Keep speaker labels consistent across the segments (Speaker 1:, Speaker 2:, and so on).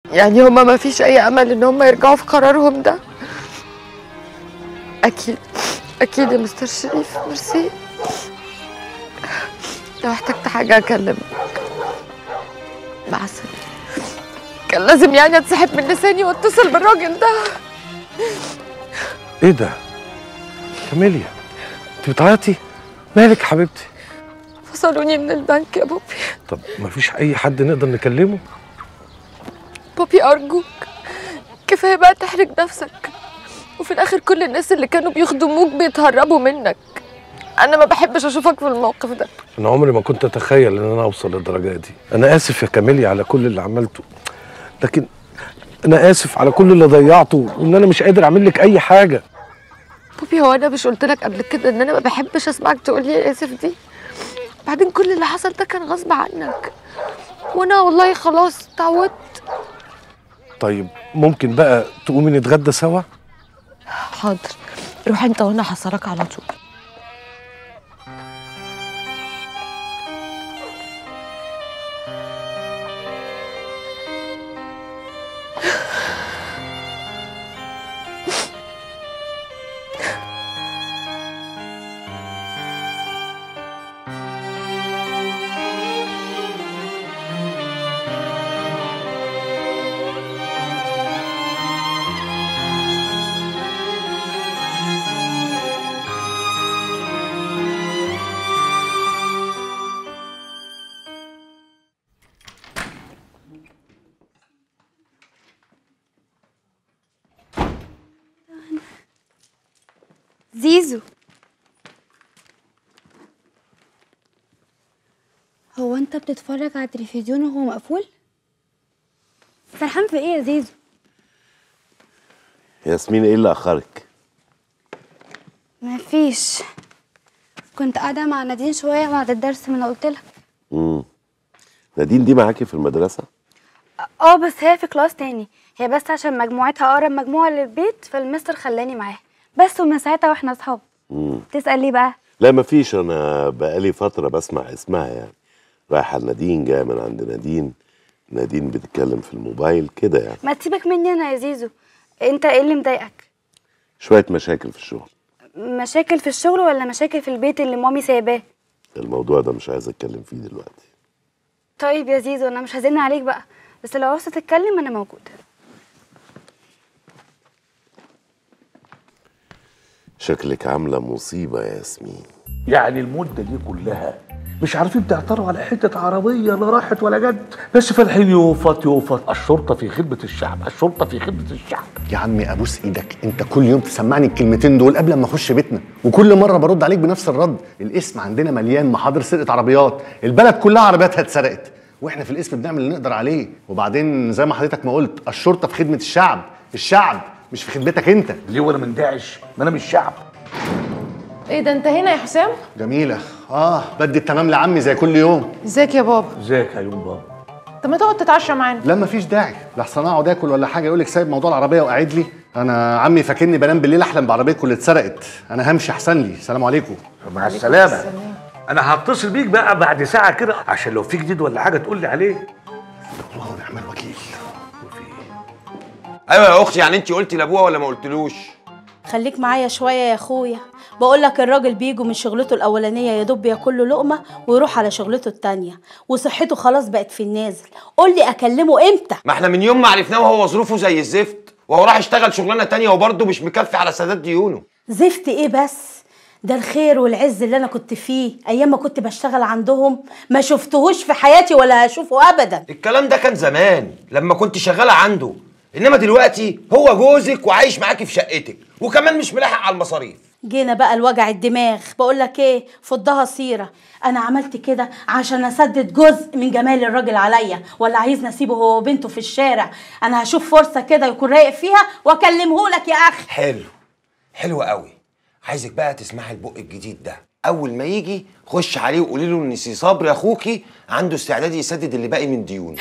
Speaker 1: يعني هما ما فيش اي امل ان هما يرجعوا في قرارهم ده اكيد اكيد يا مستر شريف ميرسي لو احتجت حاجه اكلمك مع السلامه كان لازم يعني اتسحب من لساني واتصل بالراجل ده
Speaker 2: ايه ده كاميليا انت بتعيطي مالك يا حبيبتي
Speaker 1: فصلوني من البنك يا بوبي
Speaker 2: طب مفيش اي حد نقدر نكلمه
Speaker 1: بوبي أرجوك كفاية بقى تحرج نفسك وفي الآخر كل الناس اللي كانوا بيخدموك بيتهربوا منك أنا ما بحبش أشوفك في الموقف ده
Speaker 2: انا عمري ما كنت اتخيل ان انا اوصل للدرجه دي انا اسف يا كاميليا على كل اللي عملته لكن انا اسف على كل اللي ضيعته وان انا مش قادر اعمل لك اي حاجه
Speaker 1: بوبي هو أنا مش قلت لك قبل كده إن أنا ما بحبش أسمعك تقول لي آسف دي بعدين كل اللي حصل ده كان غصب عنك وأنا والله خلاص اتعودت
Speaker 2: طيب ممكن بقى تقومي نتغدى سوا
Speaker 1: حاضر روح أنت وأنا هحصلك على طول
Speaker 3: زيزو هو انت بتتفرج على التلفزيون وهو مقفول فرحان في ايه يا زيزو
Speaker 4: ياسمين ايه اللي اخرك
Speaker 3: مفيش كنت قاعده مع نادين شويه بعد الدرس ما انا قلت لك
Speaker 4: امم نادين دي معاكي في المدرسه
Speaker 3: اه بس هي في كلاس تاني هي بس عشان مجموعتها اقرب مجموعه للبيت فالمستر خلاني معاها بس ومن ساعتها واحنا اصحاب
Speaker 4: امم
Speaker 3: تسال ليه بقى
Speaker 4: لا مفيش انا بقالي فتره بسمع اسمها يعني رايحه لنادين جايه من عند نادين نادين بتتكلم في الموبايل كده يعني
Speaker 3: ما تسيبك مني انا يا زيزو انت ايه اللي مضايقك
Speaker 4: شويه مشاكل في الشغل
Speaker 3: مشاكل في الشغل ولا مشاكل في البيت اللي مامي سايباه
Speaker 4: الموضوع ده مش عايز اتكلم فيه دلوقتي
Speaker 3: طيب يا زيزو انا مش هزن عليك بقى بس لو عاوزه تتكلم انا موجوده
Speaker 4: شكلك عامله مصيبه يا ياسمين
Speaker 5: يعني المدة دي كلها مش عارفين تعثروا على حتة عربية لا راحت ولا جت بس فالحين يوفط يوفط الشرطة في خدمة الشعب الشرطة في خدمة الشعب
Speaker 6: يا عمي ابوس ايدك انت كل يوم تسمعني الكلمتين دول قبل ما اخش بيتنا وكل مره برد عليك بنفس الرد الاسم عندنا مليان محاضر سرقه عربيات البلد كلها عربياتها اتسرقت واحنا في الاسم بنعمل اللي نقدر عليه وبعدين زي ما حضرتك ما قلت الشرطه في خدمه الشعب الشعب مش في خدمتك انت
Speaker 5: ليه وانا من داعش ما انا مش شعب
Speaker 7: ايه ده انت هنا يا حسام
Speaker 6: جميله اه بدي التمام لعمي زي كل يوم
Speaker 7: ازيك يا بابا
Speaker 5: ازيك يا يوم بابا
Speaker 7: طب ما تقعد تتعشى معانا
Speaker 6: لا مفيش داعي لحسن اقعد اكل ولا حاجه يقول لك سايب موضوع العربيه وقاعد لي انا عمي فاكرني بنام بالليل احلم بعربيتكم اللي اتسرقت انا همشي احسن لي سلام عليكم
Speaker 5: مع السلامة انا هتصل بيك بقى بعد ساعة كده عشان لو في جديد ولا حاجة تقول لي عليه
Speaker 6: الله ونعم الوكيل
Speaker 8: ايوه يا اختي يعني انت قلتي لابوها ولا ما قلتلوش
Speaker 9: خليك معايا شوية يا اخويا بقول لك الراجل بيجوا من شغلته الأولانية يا دوب ياكل له لقمة ويروح على شغلته التانية وصحته خلاص بقت في النازل قول لي أكلمه إمتى
Speaker 8: ما احنا من يوم ما عرفناه وهو ظروفه زي الزفت وهو راح يشتغل شغلانه تانية وبرضه مش مكفي على سداد ديونه
Speaker 9: زفت إيه بس ده الخير والعز اللي أنا كنت فيه أيام ما كنت بشتغل عندهم ما شفتهوش في حياتي ولا هشوفه أبدا
Speaker 8: الكلام ده كان زمان لما كنت شغاله عنده انما دلوقتي هو جوزك وعايش معاكي في شقتك وكمان مش ملاحق على المصاريف
Speaker 9: جينا بقى الوجع الدماغ بقول لك ايه فضها سيره انا عملت كده عشان اسدد جزء من جمال الراجل عليا ولا عايزني اسيبه هو وبنته في الشارع انا هشوف فرصه كده يكون رايق فيها واكلمه لك يا اخي
Speaker 8: حلو حلو قوي عايزك بقى تسمعي البق الجديد ده اول ما يجي خش عليه وقولي له ان سي صبري اخوكي عنده استعداد يسدد اللي باقي من ديونه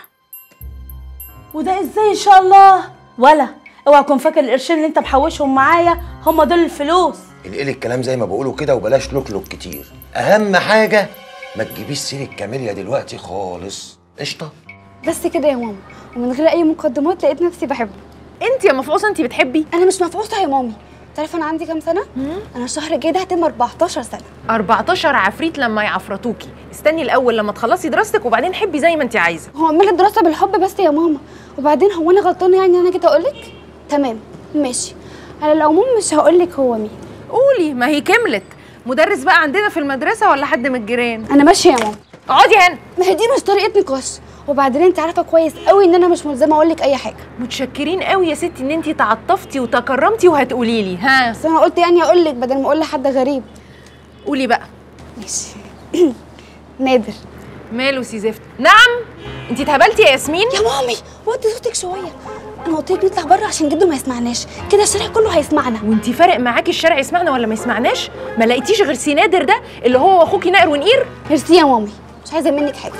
Speaker 9: وده ازاي ان شاء الله ولا اوعى تكون فاكر القرشين اللي انت محوشهم معايا هم دول الفلوس
Speaker 8: انقلي الكلام زي ما بقوله كده وبلاش لوكلوك كتير اهم حاجه ما تجيبيش سيره كاميليا دلوقتي خالص قشطه
Speaker 3: بس كده يا ماما ومن غير اي مقدمات لقيت نفسي بحبه
Speaker 7: انت يا مفقوسه انت بتحبي
Speaker 3: انا مش مفقوسه يا مامي تعرف انا عندي كام سنه انا الشهر الجاي ده هتم 14 سنه
Speaker 7: 14 عفريت لما يعفرطوكي استني الاول لما تخلصي دراستك وبعدين حبي زي ما انت عايزه
Speaker 3: هو اعمل الدراسه بالحب بس يا ماما وبعدين هو انا غلطانه يعني ان انا جيت اقول لك تمام ماشي على العموم مش هقول لك هو مين
Speaker 7: قولي ما هي كملت مدرس بقى عندنا في المدرسه ولا حد من الجيران
Speaker 3: انا ماشيه يا ماما
Speaker 7: اقعدي هنا
Speaker 3: ما هي دي مش طريقه نقاش وبعدين انت عارفه كويس قوي ان انا مش ملزمه اقول لك اي حاجه
Speaker 7: متشكرين قوي يا ستي ان انت تعطفتي وتكرمتي وهتقولي لي ها
Speaker 3: بس انا قلت يعني اقول لك بدل ما اقول لحد غريب
Speaker 7: قولي بقى
Speaker 3: ماشي نادر
Speaker 7: ماله سي زفت نعم انت اتهبلتي يا ياسمين
Speaker 3: يا مامي وطي صوتك شويه انا قلت لك نطلع بره عشان جده ما يسمعناش كده الشارع كله هيسمعنا
Speaker 7: وانت فارق معاكي الشارع يسمعنا ولا ما يسمعناش ما لقيتيش غير سي نادر ده اللي هو واخوكي نائر ونقير
Speaker 3: ميرسي يا مامي مش عايزه منك حاجه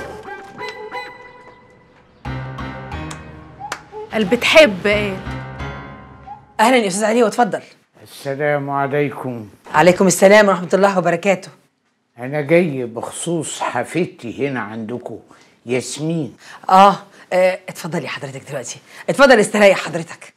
Speaker 7: قال بتحب ايه
Speaker 10: اهلا يا استاذ علي واتفضل
Speaker 11: السلام عليكم
Speaker 10: عليكم السلام ورحمه الله وبركاته
Speaker 11: أنا جاي بخصوص حفيدتي هنا عندكم ياسمين
Speaker 10: اه, آه اتفضلي حضرتك دلوقتي اتفضل استريح حضرتك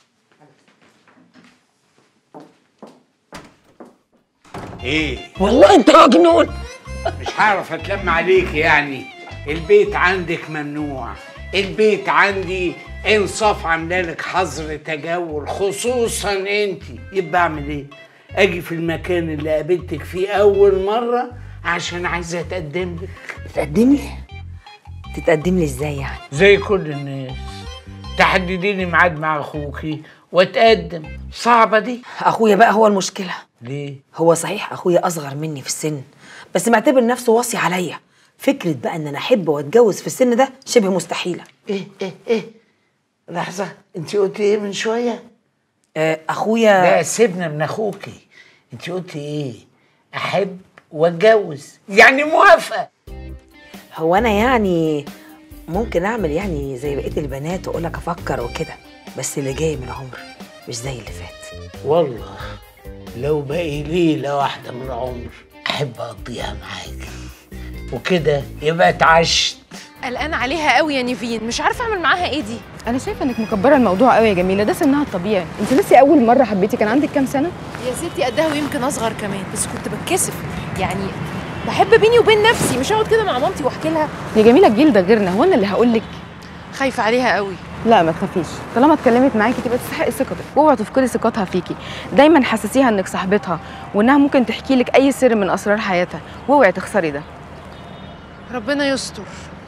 Speaker 11: إيه
Speaker 10: والله انت مجنون
Speaker 11: مش هعرف أتلم عليك يعني البيت عندك ممنوع البيت عندي انصاف عاملالك حظر تجول خصوصا انت يبقى اعمل ايه اجي في المكان اللي قابلتك فيه اول مره عشان عايزه اتقدم لك
Speaker 10: تتقدم لي تتقدم لي ازاي يعني
Speaker 11: زي كل الناس تحددي لي ميعاد مع اخوكي واتقدم صعبه دي
Speaker 10: اخويا بقى هو المشكله
Speaker 11: ليه
Speaker 10: هو صحيح اخويا اصغر مني في السن بس معتبر نفسه واصي عليا فكره بقى ان انا احب واتجوز في السن ده شبه مستحيله
Speaker 11: ايه ايه ايه لحظه انت قلتي ايه من شويه
Speaker 10: آه اخويا
Speaker 11: لا سيبنا من اخوكي انت قلتي ايه احب واتجوز يعني موافقه
Speaker 10: هو انا يعني ممكن اعمل يعني زي بقيه البنات واقول لك افكر وكده بس اللي جاي من العمر مش زي اللي فات
Speaker 11: والله لو باقي ليله واحده من العمر احب اقضيها معاكي وكده يبقى اتعشت
Speaker 7: قلقان عليها قوي يا نيفين مش عارفه اعمل معاها ايه دي
Speaker 1: انا شايفه انك مكبره الموضوع قوي يا جميله ده سنها الطبيعي انت لسه اول مره حبيتي كان عندك كام سنه
Speaker 7: يا ستي قدها ويمكن اصغر كمان بس كنت بتكسف يعني بحب بيني وبين نفسي مش هقعد كده مع مامتي واحكي لها
Speaker 1: يا جميله الجيل ده غيرنا هو انا اللي هقول لك
Speaker 7: خايفه عليها قوي
Speaker 1: لا ما تخافيش طالما اتكلمت معاكي تبقى تستحقي ثقتك واوعي تفقدي ثقتها فيكي دايما حسسيها انك صاحبتها وانها ممكن تحكي لك اي سر من اسرار حياتها واوعي تخسري ده
Speaker 7: ربنا يستر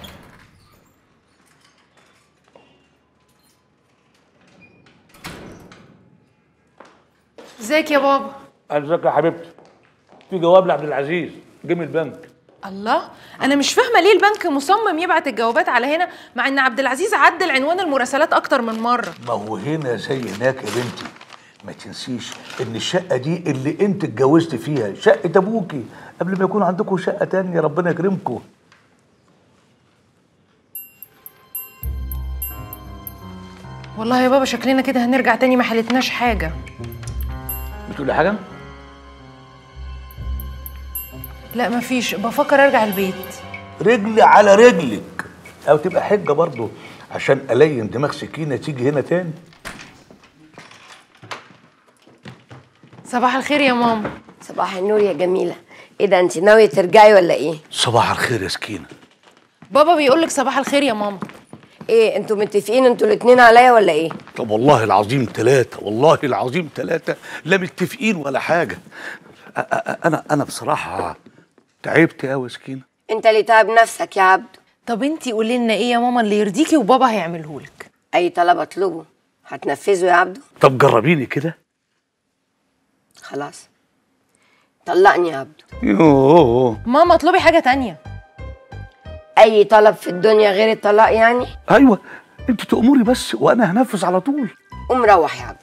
Speaker 7: ازيك يا بابا
Speaker 5: ازيك يا حبيبتي في جواب لعبد العزيز جه من البنك
Speaker 7: الله انا مش فاهمه ليه البنك مصمم يبعت الجوابات على هنا مع ان عبد العزيز عدل عنوان المراسلات اكتر من مره
Speaker 5: ما هو هنا زي هناك يا بنتي ما تنسيش ان الشقه دي اللي انت اتجوزت فيها شقه ابوكي قبل ما يكون عندكم شقه تانية ربنا يكرمكم
Speaker 7: والله يا بابا شكلنا كده هنرجع تاني ما حلتناش حاجه
Speaker 5: بتقولي حاجه
Speaker 7: لا مفيش بفكر ارجع البيت
Speaker 5: رجلي على رجلك او تبقى حجه برضه عشان الين دماغ سكينه تيجي هنا تاني
Speaker 7: صباح الخير يا ماما
Speaker 12: صباح النور يا جميلة ايه ده انت ناوية ترجعي ولا ايه؟
Speaker 5: صباح الخير يا سكينه
Speaker 7: بابا بيقول لك صباح الخير يا ماما
Speaker 12: ايه انتوا متفقين انتوا الاتنين عليا ولا ايه؟
Speaker 5: طب والله العظيم ثلاثة والله العظيم ثلاثة لا متفقين ولا حاجة أ- أ- أنا أنا بصراحة تعبت أوي يا سكينة
Speaker 12: انت اللي تعب نفسك يا عبد
Speaker 7: طب انتي قولي لنا ايه يا ماما اللي يرضيكي وبابا هيعمله لك
Speaker 12: اي طلب اطلبه هتنفذه يا عبدو
Speaker 5: طب جربيني كده
Speaker 12: خلاص طلقني يا عبدو
Speaker 5: يوه
Speaker 7: ماما اطلبي حاجه تانية
Speaker 12: اي طلب في الدنيا غير الطلاق يعني
Speaker 5: أيوة أنت تأمري بس وأنا هنفذ على طول
Speaker 12: قوم روح يا عبدو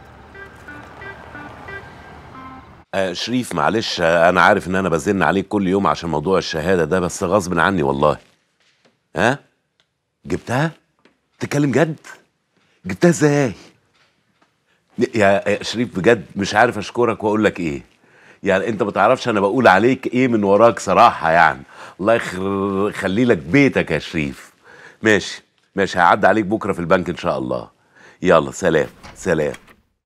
Speaker 4: آه شريف معلش آه، انا عارف ان انا بزن عليك كل يوم عشان موضوع الشهاده ده بس غصب عني والله ها جبتها تتكلم جد جبتها ازاي يا يا شريف بجد مش عارف اشكرك واقول لك ايه يعني انت ما تعرفش انا بقول عليك ايه من وراك صراحه يعني الله يخلي لك بيتك يا شريف ماشي ماشي هعدي عليك بكره في البنك ان شاء الله يلا سلام سلام